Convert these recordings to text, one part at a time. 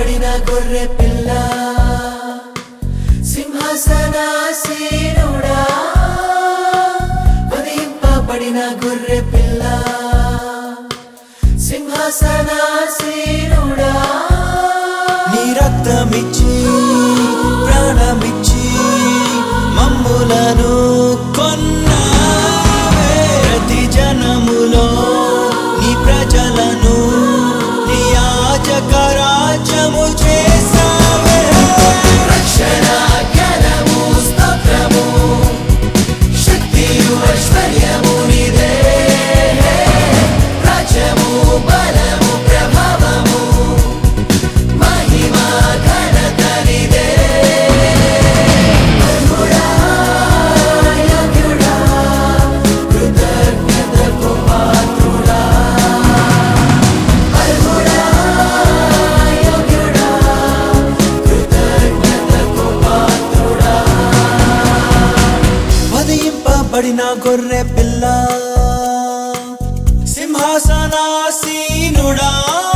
సింహాసనాసీనుడా వధింపబడిన గొర్రె పిల్ల సింహాసనాసీనుడా వధింపబడిన గొర్రె పిల్ల సింహాసనాసీనుడా నీ రక్తమిచ్చి ప్రాణమిచ్చి మమ్ములను కొన్నావే ప్రతి జనములో నీ ప్రజలను నీ యాజక రాజ్యము చేసావే రక్షణ జ్ఞానము స్తోత్రము శక్తియు ఐశ్వర్యము నీదే రాజ్యము బలము ప్రభావము మహిమ ఘనత నీదే అర్హుడా, యోగ్యుడా, కృతజ్ఞతకు పాత్రుడా. అర్హుడా, యోగ్యుడా, కృతజ్ఞతకు పాత్రుడా. వధింపబడిన గొర్రె పిల్ల సింహాసనాసీనుడా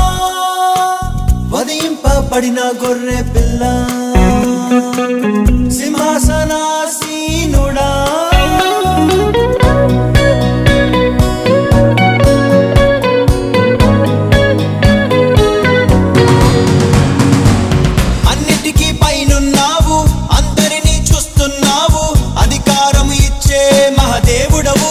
వధింపబడిన గొర్రె పిల్ల సింహాసనాసీనుడా అన్నిటికీ పైనున్నావు అందరినీ చూస్తున్నావు అధికారం ఇచ్చే మహదేవుడవు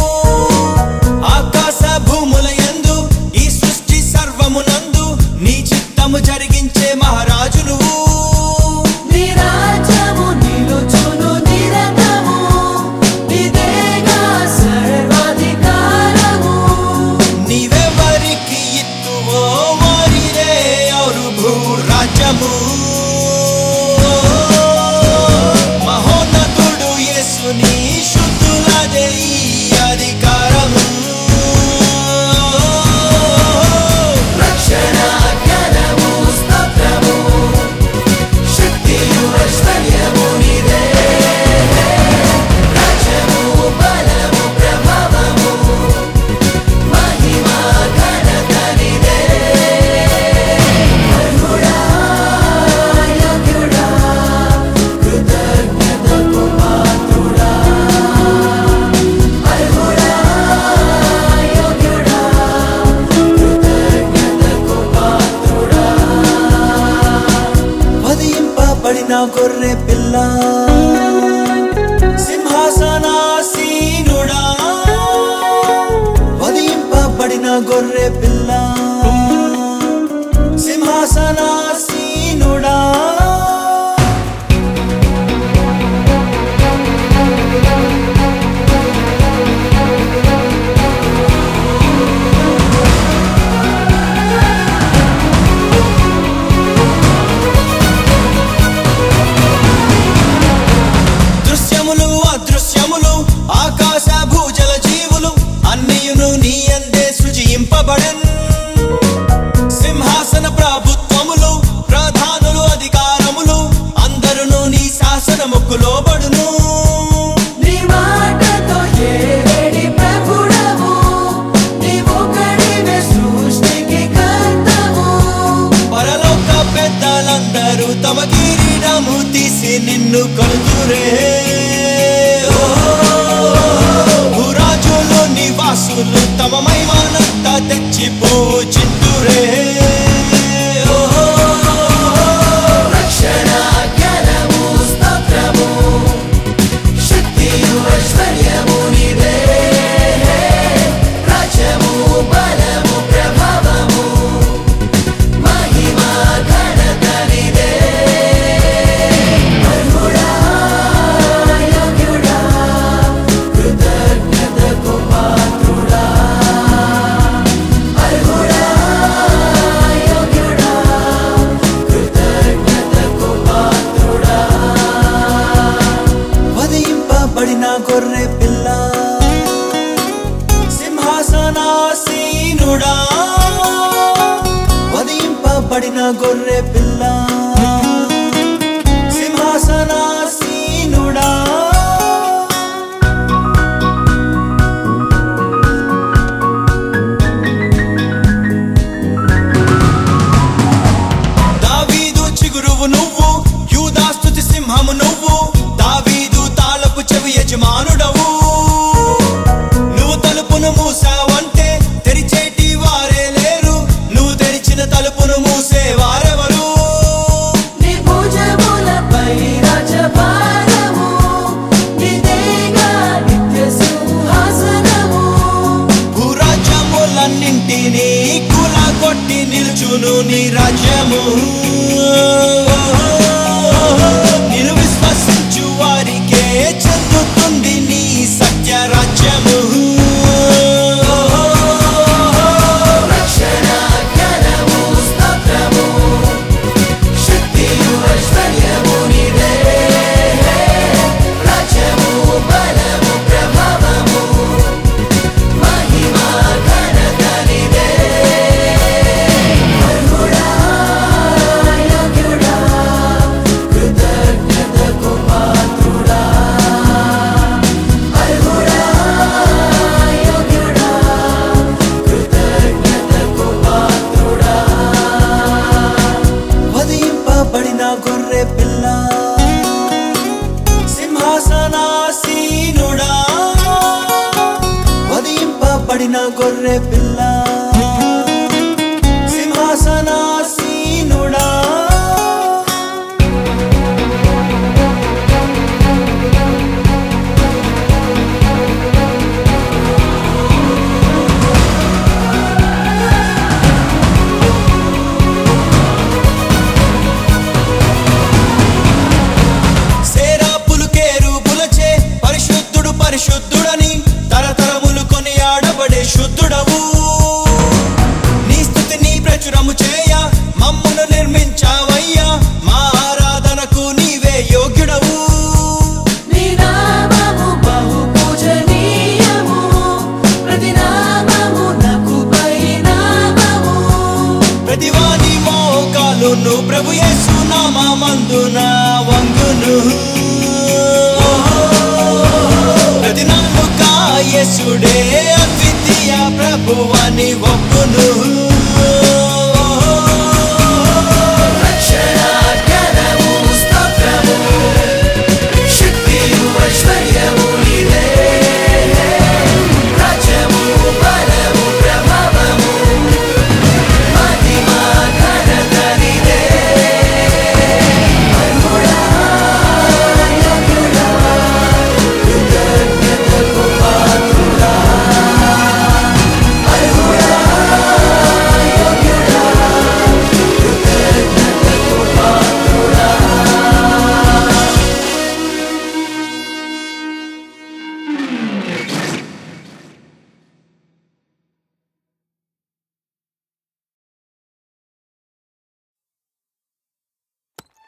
ఆకాశ భూముల యందు ఈ సృష్టి సర్వమునందు నీ చిత్తము జరిగించే మహారాజు నువ్వు నీ రాజ్యము నిలుచును నిరతము నీదేగా సర్వాధికారము నీవెవరికి ఇత్తువో వారిదే ఔరు భూ రాజ్యము మహోన్నతుడు యేసుని శుద్ధులదే ఈ అధికారము రక్షణ జ్ఞానము స్తోత్రము శక్తియు ఐశ్వర్యము నీదే రాజ్యము బలము ప్రభావము మహిమ ఘనత నీదే అర్హుడా, యోగ్యుడా, కృతజ్ఞతకు పాత్రుడా. అర్హుడా, యోగ్యుడా, కృతజ్ఞతకు పాత్రుడా. వధింపబడిన గొర్రె పిల్ల సింహాసనాసీనుడా వధింపబడిన గొర్రె పిల్ల సింహాసనాసీనుడా దృశ్యములు అదృశ్యములు ఆకాశ భూజల జీవులు అన్నియును నీ అందే సృజింపబడన్ సింహాసన ప్రభుత్వములు ప్రధానులు అధికారములు అందరును నీ శాసనముకు లోబడును నీ మాటతో ఏలేడి ప్రభుడవు నీవొకడివే సృష్టికి కర్తవు పరలోక పెద్దలందరూ తమ కిరీటము తీసి నిన్ను కొలుతురే ఓ, భూరాజులు నివాసులు తమ మైమానంతా తెచ్చి పూజింతురే ఓ, రక్షణ జ్ఞానము స్తోత్రము శక్తియు ఐశ్వర్యము నీదే రాజ్యము బలము ప్రభావము మహిమ ఘనత నీదే అర్హుడా, యోగ్యుడా, కృతజ్ఞతకు పాత్రుడా. అర్హుడా, యోగ్యుడా, కృతజ్ఞతకు పాత్రుడా. వధింపబడిన గొర్రె పిల్ల సింహాసనాసీనుడా వధింపబడిన గొర్రె పిల్ల సింహాసనాసీనుడా రాజ్యము నిన్ను విశ్వసించు వారికే చెందుతుంది నీ సత్య రాజ్యము రక్షణ జ్ఞానము స్తోత్రము శక్తియు ఐశ్వర్యము నీదే రాజ్యము బలము ప్రభావము మహిమ ఘనత నీదే అర్హుడా యోగ్యుడా కృతజ్ఞతకు పాత్రుడా అర్హుడా యోగ్యుడా కృతజ్ఞతకు పాత్రుడా వధింపబడిన గొర్రె పిల్ల సింహాసనాసీనుడా వధింపబడిన గొర్రె పిల్ల సింహాసనాసీనుడా సేరాపులు కేరుపులచే పరిశుద్ధుడు పరిశుద్ధుడని తరతరములు కొని ఆడబడే శుద్ధుడవు నీ స్థుతిని ప్రచురము చేయ మమ్మును నిర్మించావయ్యా మా ఆరాధనకు నీవే యోగ్యుడవు నీ నామము బహు పూజనీయము ప్రతి నామము నాకు పరిణామము ప్రతివాది మోకాలును ప్రభు యేసు నామందున వంగును ప్రతి నాలుక యేసుడే అద్వితీయ ప్రభువని ఒప్పును